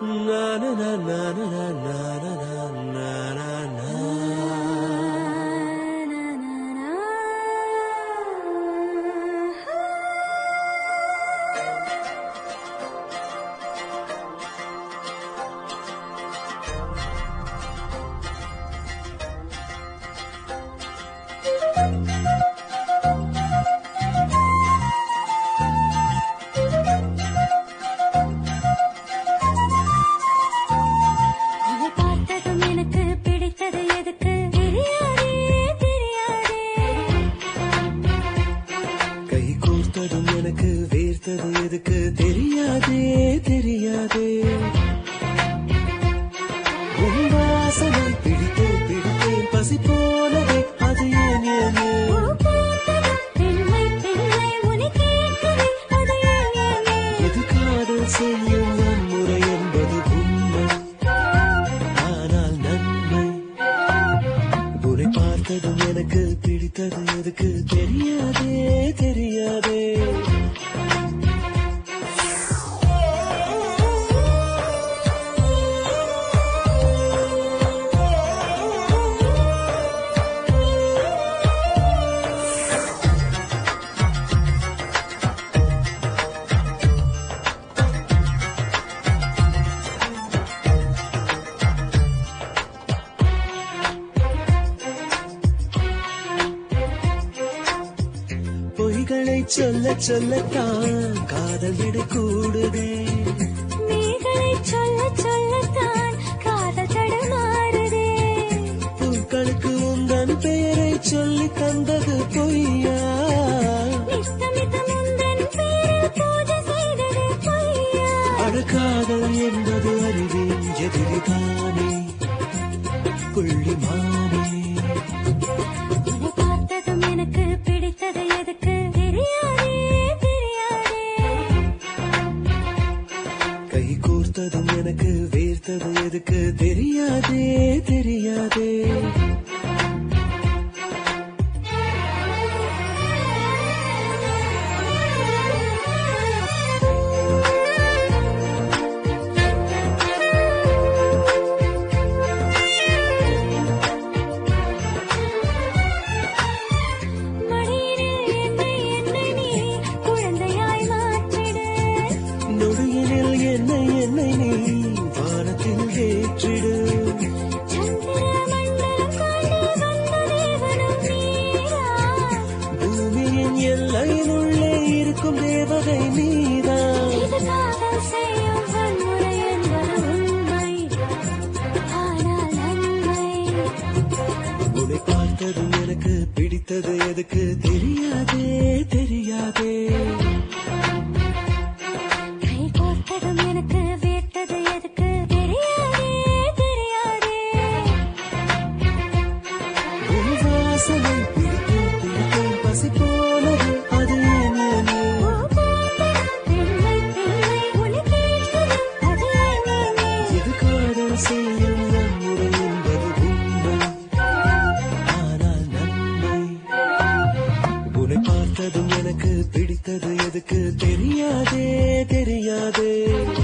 உன்னை பார்த்ததும் எனக்கு பிடித்தது எதுக்கு தெரியாதே தெரியாதே கை கோர்த்ததும் எனக்கு வேர்த்தது எதுக்கு தெரியாதே தெரியாதே உன் வாசனை பிடித்தேன் பிடித்தேன் பசி போனதே அது ஏன் ஏன் ஏன் பெண்மை பெண்மை உன்னை கேட்குதே அது ஏன் ஏன் ஏன் எது காதல் செய்யும் வன்முறை என்பது உண்மை ஆனால் நன்மை உன்னை பார்த்ததும் எனக்கு பிடித்தது எதுக்கு தெரியாதே தெரியாதே பொய்களை சொல்ல சொல்லத்தான் காதல் விட கூடுதே நீகளை சொல்ல சொல்லத்தான் காதல் தடுமாறுதே பூக்களுக்கு உந்தன் பெயரை சொல்லி தந்தது பொய்யா நித்தமித்த முந்தன் பேரில் பூஜை செய்தது பொய்யா அழகாதல் என்பது அறிவின் எதிரிதானே புள்ளிமானே உன்னை பார்த்ததும் எனக்கு பிடித்தது எதுக்கு தெரியாதே தெரியாதே கை கோர்த்ததும் எனக்கு வேர்த்தது எதுக்கு தெரியாதே தெரியாதே மடியினில் என்னை என்னை நீ குழந்தையாய் மாற்றிடு நொடியினில் என்னை என்னை நீ வானத்தில் ஏற்றிடு சந்திர மண்டலம் தாண்டி வந்த தேவனும் நீரா பூமியின் எல்லையினுள்ளே இருக்கும் தேவதை நீதான் இது காதல் செய்யும் வன்முறை என்பது உண்மை ஆனால் நன்மை உன்னை பார்த்ததும் எனக்கு பிடித்தது எதுக்கு தெரியாதே தெரியாதே கை கோர்த்ததும் எனக்கு வேர்த்தது எதுக்கு தெரியாதே தெரியாதே உன் வாசனை பிடித்தேன் பிடித்தேன் பசி போனது அது ஏன் ஏன் ஏன்? பெண்மை பெண்மை உன்னை கேட்குது அது ஏன் ஏன் ஏன்? இது காதல் செய்யும் வன்முறை என்பது உண்மை ஆனால் நன்மை உன்னை பார்த்ததும் எனக்கு பிடித்தது எதுக்கு தெரியாதே தெரியாதே